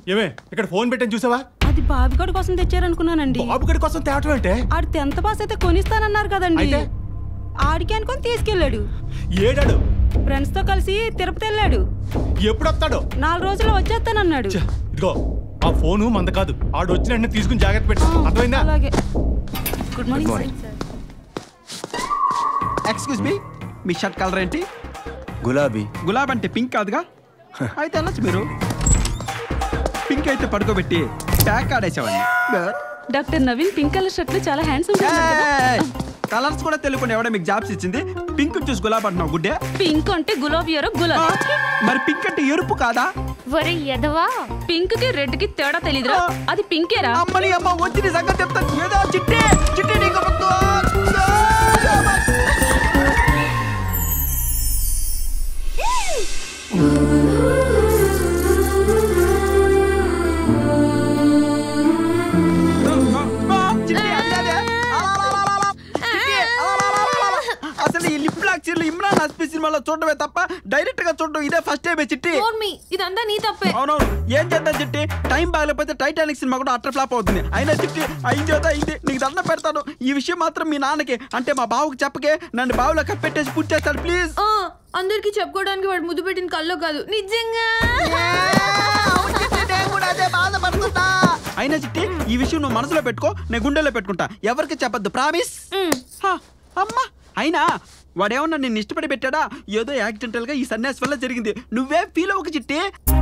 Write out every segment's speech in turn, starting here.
ఏమే ఇక్కడ ఫోన్ పెట్టని చూసావా అది బాబిగాడి కోసం తెచ్చారనుకున్నానండి బాబు గడి కోసం తేవటం అంటే ఆడు టెన్త్ పాస్ అయితే కొనిస్తానన్నారు కదండి అయితే? ఆడికి అనుకొని తీసుకెళ్ళాడు ఏడాడు ఫ్రెండ్స్ తో కలిసి తిరుపతి వెళ్ళాడు ఎప్పుడు వస్తాడు నాలుగు రోజుల్లో వచ్చేస్తానన్నాడు ఛ, ఇదిగో ఆ ఫోను మంద కాదు ఆడు వచ్చిన వెంటనే తీసుకుని జాగ్రత్త పెట్టు అర్థమైందా అలాగే good morning morning. Sir excuse me మీ షర్ట్ కలర్ ఏంటి గులాబీ గులాబ్ అంటే పింక్ కాదుగా అయితే వెళ్ళొచ్చు మీరు పింక్ అయితే పడుకోబెట్టి ప్యాక్ ఆడేసేవాడిని doctor Naveen pink colour shirt లో చాలా హ్యాండ్సమ్ కలర్స్ కూడా తెలియకుండా ఎవడో మీకు జాబ్స్ ఇచ్చింది పింక్ చూసి గులాబ్ అంటున్నావు గుడ్డే పింక్ అంటే గులాబీ ఎరో ఆ, గులాబీ మరి పింక్ అంటే ఎరుపు కాదా ఒరే ఎదవా పింక్ కి రెడ్ కి తేడా తెలీదురా అది పింకేరా అమ్మని అమ్మ వచ్చి నీ సంగతి చెప్తాను ఏదో చిట్టి చిట్టి నీకు ముద్దు. చిట్టి, అదే, అదే. అలాలాలాలా. చిట్టి, అలాలాలాలా. అసలు ఈ లిప్ లాక్ చీరలు ఇమ్రాన్ హస్పీ సినిమాలో చూడడమే తప్ప డైరెక్ట్ గా చూడడం ఇదే ఫస్ట్ టైమే చిట్టి మీ ఇదంతా నీ తప్పే అవునవును ఏం చేద్దాం చిట్టి టైం బాగలేకపోతే టైటానిక్ సినిమా కూడా అట్టర్ ఫ్లాప్ అవుతుంది అయినా చిట్టి అయింది ఏదో అయింది నీకు దండం పెడతాను ఈ విషయం మాత్రం మీ నాన్నకి అంటే మా బావుకి చెప్పకే నన్ను బావులో కప్పెట్టేసి పూర్తి చేస్తాడు ప్లీజ్ ఆ, అందరికీ చెప్పుకోవడానికి వాడు ముద్దు పెట్టిన కల్లో కాదు నిజంగా అయినా చిట్టి ఈ విషయం నువ్వు మనసులో పెట్టుకో నేను గుండెలో పెట్టుకుంటా ఎవరికి చెప్పద్దు ప్రామిస్ అమ్మా అయినా వాడేమన్నా నిన్ను ఇష్టపడి పెట్టాడా ఏదో యాక్సిడెంటల్ గా ఈ సన్యాసి వల్ల జరిగింది నువ్వే ఫీల్ అవ్వక చిట్టి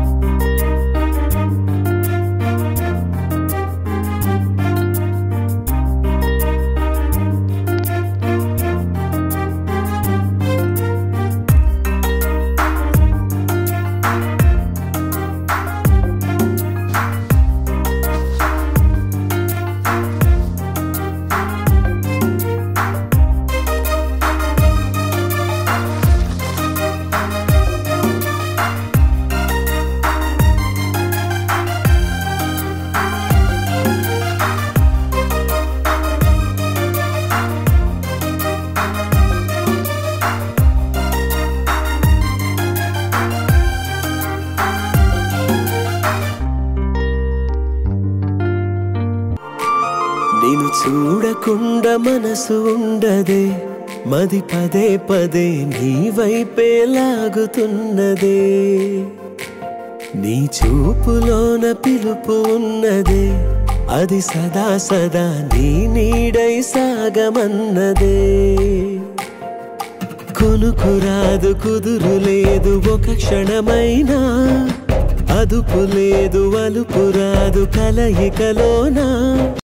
నేను చూడకుండా మనసు ఉండదే మది పదే పదే నీ వైపే లాగుతున్నదే నీ చూపులోన పిలుపు ఉన్నదే అది సదా సదా నీ నీడై సాగమన్నదే కొనుకురాదు కుదురు లేదు ఒక క్షణమైనా అదుపు లేదు అలుపు రాదు కలయికలోనా